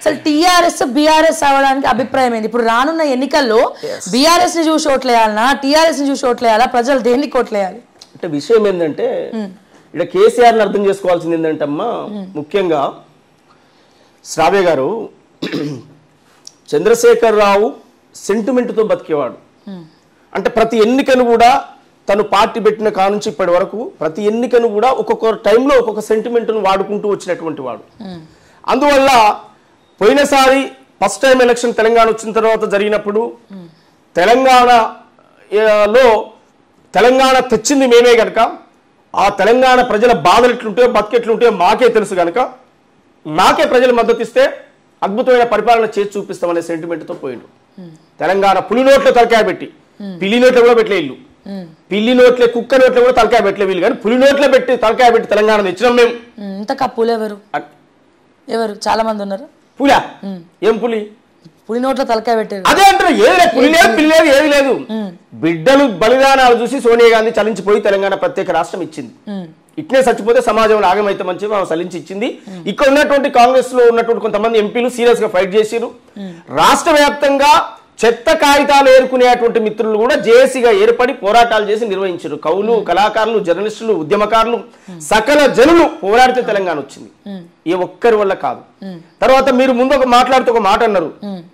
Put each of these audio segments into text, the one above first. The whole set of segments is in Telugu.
అసలు టీఆర్ఎస్ బీఆర్ఎస్ అవడానికి అభిప్రాయం ఏంది ఇప్పుడు రానున్న ఎన్నికల్లో బీఆర్ఎస్ ని చూసి ఓట్లేయాలనా టీఆర్ఎస్ ని చూసి ఓట్లేయాలా ప్రజలు దేనికి ఓట్లేయాలి అంటే విషయం ఏంటంటే ఇక్కడ కేసీఆర్ని అర్థం చేసుకోవాల్సింది ఏంటంటే అమ్మా ముఖ్యంగా శ్రావ్య గారు చంద్రశేఖర్ రావు సెంటిమెంట్తో బతికేవాడు అంటే ప్రతి ఎన్నికను కూడా తను పార్టీ పెట్టిన కాడ నుంచి ఇప్పటి వరకు ప్రతి ఎన్నికను కూడా ఒక్కొక్క టైంలో ఒక్కొక్క సెంటిమెంట్ను వాడుకుంటూ వచ్చినటువంటి వాడు అందువల్ల పోయినసారి ఫస్ట్ టైం ఎలక్షన్ తెలంగాణ వచ్చిన తర్వాత జరిగినప్పుడు తెలంగాణ ఆ, లో తెలంగాణ తెచ్చింది మేమే గనక ఆ తెలంగాణ ప్రజల బాధలు ఎట్లుంటాయో బతికెట్లుంటాయో మాకే తెలుసు గనక మాకే ప్రజలు మద్దతు ఇస్తే అద్భుతమైన పరిపాలన చేసి చూపిస్తామనే సెంటిమెంట్తో పోయిండు తెలంగాణ పులి నోట్లో తలకాయ పెట్టి పిల్లి నోట్లో కూడా పెట్టలే ఇల్లు పిల్లి నోట్లే కుక్క నోట్లో కూడా తలకాయ పెట్టలే వీళ్ళు కానీ పులి నోట్లో పెట్టి తలకాయ పెట్టి తెలంగాణ తెచ్చినాం మేము ఉమ్, ఇంత కప్పులు ఎవరు అ- ఎవరు చాలా మంది ఉన్నారు పులా ఏం పులి పులి నోట్లో తలకాయ పెట్టారు అదే అంటారు ఏది లేదు పులి లేదు పిల్లి లేదు ఏది లేదు బిడ్డలు బలిదానాలు చూసి సోనియా గాంధీ చలించిపోయి తెలంగాణ ప్రత్యేక రాష్ట్రం ఇచ్చింది ఉమ్, ఇట్లే చచ్చిపోతే సమాజంలో ఆగమైతే మంచి ఆమె సలించి ఇచ్చింది ఇక్కడ ఉన్నటువంటి కాంగ్రెస్ లో ఉన్నటువంటి కొంతమంది ఎంపీలు సీరియస్ గా ఫైట్ చేసిరు రాష్ట్ర వ్యాప్తంగా చెత్త కాగితాలు ఏరుకునేటువంటి మిత్రులు కూడా జేఏసీగా ఏర్పడి పోరాటాలు చేసి నిర్వహించారు కవులు కళాకారులు జర్నలిస్టులు ఉద్యమకారులు సకల జనులు పోరాడితే తెలంగాణ వచ్చింది ఏ ఒక్కరి వల్ల కాదు తర్వాత మీరు ముందు ఒక మాట్లాడుతూ ఒక మాట అన్నారు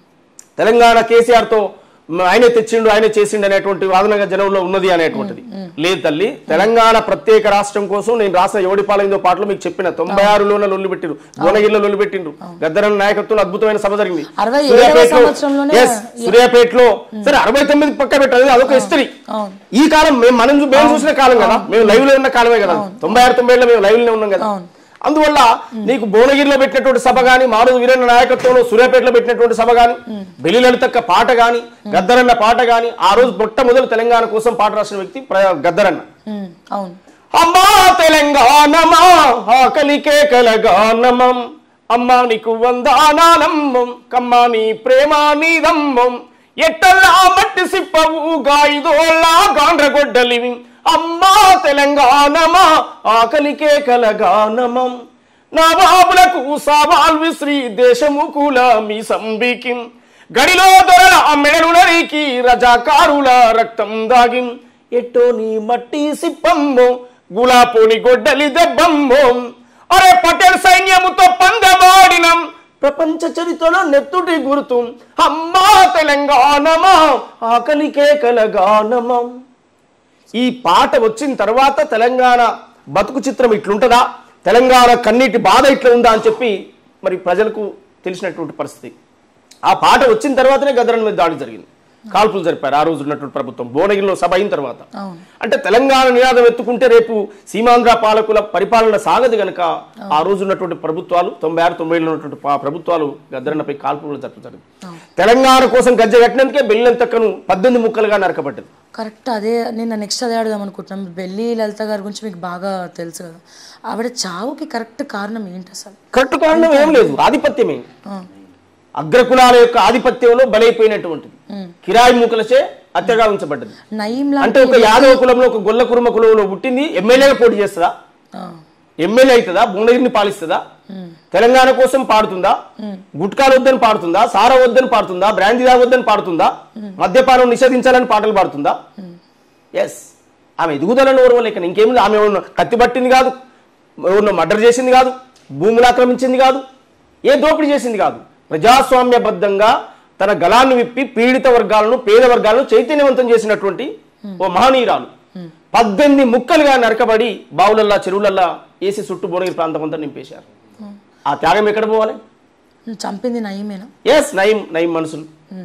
తెలంగాణ కేసీఆర్ తో మ- ఆయనే తెచ్చిండు ఆయనే చేసిండు అనేటువంటి వాదనగా జనంలో ఉన్నది అనేటువంటిది లేదు తల్లి తెలంగాణ ప్రత్యేక రాష్ట్రం కోసం నేను రాసిన ఎవడి పాలైందో పాటలో మీకు చెప్పిన తొంభై ఆరులోనే లొల్లు పెట్టిరు భువనగిరిలో లొల్లు పెట్టిండ్రు గద్దరన్న నాయకత్వంలో అద్భుతమైన సభ జరిగింది అరవై ఏడవ సూర్యాపేటలో- సంవత్సరంలోనే Yes, సూర్యాపేటలో సరే అరవై తొమ్మిది పక్క పెట్టాలి అదొక హిస్టరీ అవును. ఈ కాలం మేము మనం చూ- మేము చూసిన కాలం కదా మేము లైవ్ లో ఉన్న కాలమే కదా తొంభై ఆరు తొంభై ఏళ్ళలో మేము లైవ్ లో ఉన్నాం కదా అవును. అందువల్ల నీకు భువనగిరిలో పెట్టినటువంటి సభ గాని మారుతి వీరన్న నాయకత్వంలో సూర్యాపేటలో పెట్టినటువంటి సభ గాని బెల్లి లలితక్క పాట గాని గద్దరన్న పాట గాని ఆ రోజు మొట్టమొదలు తెలంగాణ కోసం పాట రాసిన వ్యక్తి ప్ర- గద్దరన్న ఉమ్, అవును అమ్మా తెలంగాణమా ఆకలికే కలగానమం అమ్మా నీకు వందానాలమ్మం కమ్మా నీ ప్రేమ నీదమ్మం ఎట్టల్లా మట్టి సిప్పవు గాయిదోళ్ళ గాండ్రగొడ్డలివి అమ్మా తెలంగాణమా ఆకలికే కలగానమం నా బాబులకు సవాల్ విశ్రీ దేశము కుల మీ సంబికి గడిలో దొరల మెడలు నరికి రజాకారుల రక్తం దాగి ఎట్టో నీ మట్టి సిప్పమ్మో గులాపోని గొడ్డలి దెబ్బమ్మో అరే పటేల్ సైన్యముతో పందెమాడినం ప్రపంచ చరిత్రలో నెత్తుటి గుర్తు అమ్మా తెలంగాణమా ఆకలికే కలగానమం ఈ పాట వచ్చిన తర్వాత తెలంగాణ బతుకు చిత్రం ఇట్లుంటుందా తెలంగాణ కన్నీటి బాధ ఇట్లా ఉందా అని చెప్పి మరి ప్రజలకు తెలిసినటువంటి పరిస్థితి ఆ పాట వచ్చిన తర్వాతనే గద్దరన్ మీద దాడి జరిగింది కాల్పులు జరిపారు ఆ రోజు ఉన్నటువంటి ప్రభుత్వం భువనగిరిలో సభ అయిన తర్వాత అవును. అంటే తెలంగాణ నినాదం ఎత్తుకుంటే రేపు సీమాంధ్ర పాలకుల పరిపాలన సాగదు గనక ఆ రోజు ఉన్నటువంటి ప్రభుత్వాలు తొంభై ఆరు తొంభై ఉన్నటువంటి పా- ప్రభుత్వాలు గద్దరన్నపై కాల్పులు జరపడం జరిగింది తెలంగాణ కోసం గజ్జ కట్టినందుకే బెల్లంతక్కను పద్దెనిమిది ముక్కలుగా నరకబడ్డది కరెక్ట్ అదే నేను నెక్స్ట్ అదే అడుగుదాం అనుకుంటున్నాం బెల్లి లలిత గారి గురించి మీకు బాగా తెలుసు కదా ఆవిడ చావుకి కరెక్ట్ కారణం ఏంటి అసలు కరెక్ట్ కారణం ఏం లేదు ఆధిపత్యమే ఆ, అగ్రకులాల యొక్క ఆధిపత్యంలో బలైపోయినటువంటిది కిరాయి మూకలచే అత్యగా ఉంచబడ్డది నయీం అంటే లాంటి ఒక యాదవ కులంలో ఒక గొల్ల కుర్మ కులంలో పుట్టింది ఎమ్మెల్యేగా పోటీ చేస్తుందా ఆ, ఎమ్మెల్యే అవుతుందా భువనగిరిని పాలిస్తుందా తెలంగాణ కోసం పాడుతుందా గుట్కాలు వద్దని పాడుతుందా సారా వద్దని పాడుతుందా బ్రాందీ తాగొద్దని పాడుతుందా మద్యపానం నిషేధించాలని పాటలు పాడుతుందా ఎస్ ఆమె ఎదుగుదలను ఓర్వలేక ఇంకేం లేదు. ఆమె ఎవరినో కత్తి పట్టింది కాదు ఎవరినో మర్డర్ చేసింది కాదు భూములు ఆక్రమించింది కాదు ఏ దోపిడీ చేసింది కాదు ప్రజాస్వామ్యబద్ధంగా తన గలాన్ని విప్పి పీడిత వర్గాలను పేద వర్గాలను చైతన్యవంతం చేసినటువంటి ఓ మహనీయురాలు పద్దెనిమిది ముక్కలుగా నరకబడి బావులల్లా చెరువులల్లా వేసి చుట్టూ భువనగిరి ప్రాంతం అంతా నింపేశారు ఆ త్యాగం ఎక్కడ పోవాలి చంపింది నయీమేనా ఎస్ నయం నయం మనుషులు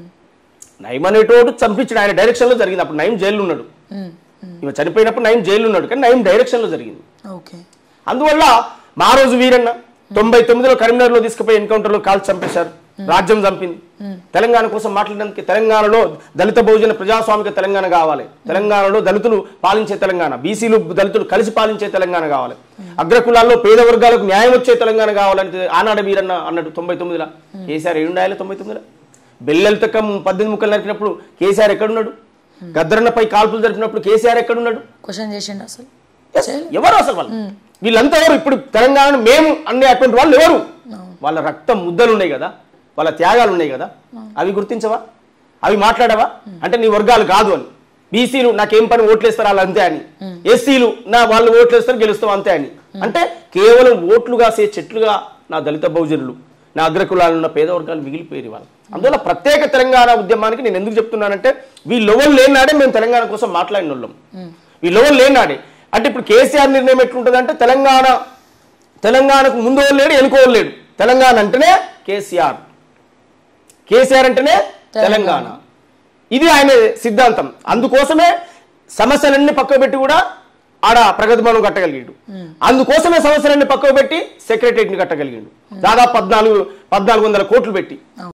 నయం అనేటోడు చంపించాడు ఆయన డైరెక్షన్ లో జరిగింది అప్పుడు నయం జైల్లో ఉన్నాడు ఉమ్, ఇవ చనిపోయినప్పుడు నయం జైల్లో ఉన్నాడు కానీ నయం డైరెక్షన్ లో జరిగింది ఓకే అందువల్ల మా రోజు వీరన్న తొంభై తొమ్మిదిలో కరీంనగర్ లో తీసుకుపోయి ఎన్కౌంటర్ లో కాల్చి చంపేశారు రాజ్యం చంపింది తెలంగాణ కోసం మాట్లాడినందుకు తెలంగాణలో దళిత బహుజన ప్రజాస్వామిక తెలంగాణ కావాలి తెలంగాణలో దళితులు పాలించే తెలంగాణ బీసీలు దళితులు కలిసి పాలించే తెలంగాణ కావాలి అగ్రకులాల్లో పేద వర్గాలకు న్యాయం వచ్చే తెలంగాణ కావాలంటే ఆనాడు వీరన్న అన్నట్టు తొంభై తొమ్మిదిలో కేసీఆర్ ఏడుండాలి తొంభై తొమ్మిదిలో బెల్లెలతకం పద్దెనిమిది ముక్కలు నరికినప్పుడు కేసీఆర్ ఎక్కడున్నాడు గద్దరన్నపై కాల్పులు జరిపినప్పుడు కేసీఆర్ ఎక్కడున్నాడు క్వశ్చన్ చేసిండు అసలు Yes. ఎవరు అసలు వాళ్ళు వీళ్ళంతా ఎవరు ఇప్పుడు తెలంగాణ మేము అనే అటువంటి వాళ్ళు ఎవరు వాళ్ళ రక్తం ముద్దలు ఉన్నాయి కదా వాళ్ళ త్యాగాలు ఉన్నాయి కదా అవి గుర్తించవా అవి మాట్లాడవా అంటే నీ వర్గాలు కాదు అని బీసీలు నాకేం పని ఓట్లేస్తారు వాళ్ళు అంతే అని ఎస్సీలు నా వాళ్ళు ఓట్లేస్తారు గెలుస్తాం అంతే అని అంటే కేవలం ఓట్లు కాసే చెట్లుగా నా దళిత బహుజనులు నా అగ్రకులాలు ఉన్న పేద వర్గాలు మిగిలిపోయారు వాళ్ళు అందువల్ల ప్రత్యేక తెలంగాణ ఉద్యమానికి నేను ఎందుకు చెప్తున్నానంటే వీళ్ళెవరు లేనాడే మేము తెలంగాణ కోసం మాట్లాడిన వాళ్ళం వీళ్ళెవరు లేనాడే అంటే ఇప్పుడు కేసీఆర్ నిర్ణయం ఎట్లుంటుంది అంటే తెలంగాణ తెలంగాణకు ముందు వాళ్ళు లేడు వెనుక వాళ్ళు లేడు తెలంగాణ అంటేనే కేసీఆర్ కేసీఆర్ అంటేనే తెలంగాణ ఇది ఆయన సిద్ధాంతం అందుకోసమే సమస్యలన్నీ పక్కకు పెట్టి కూడా ఆడ ప్రగతి భవనం కట్టగలిగాడు అందుకోసమే సమస్యలన్నీ పక్కకు పెట్టి సెక్రటరియట్ని కట్టగలిగాడు దాదాపు పద్నాలుగు పద్నాలుగు వందల కోట్లు పెట్టి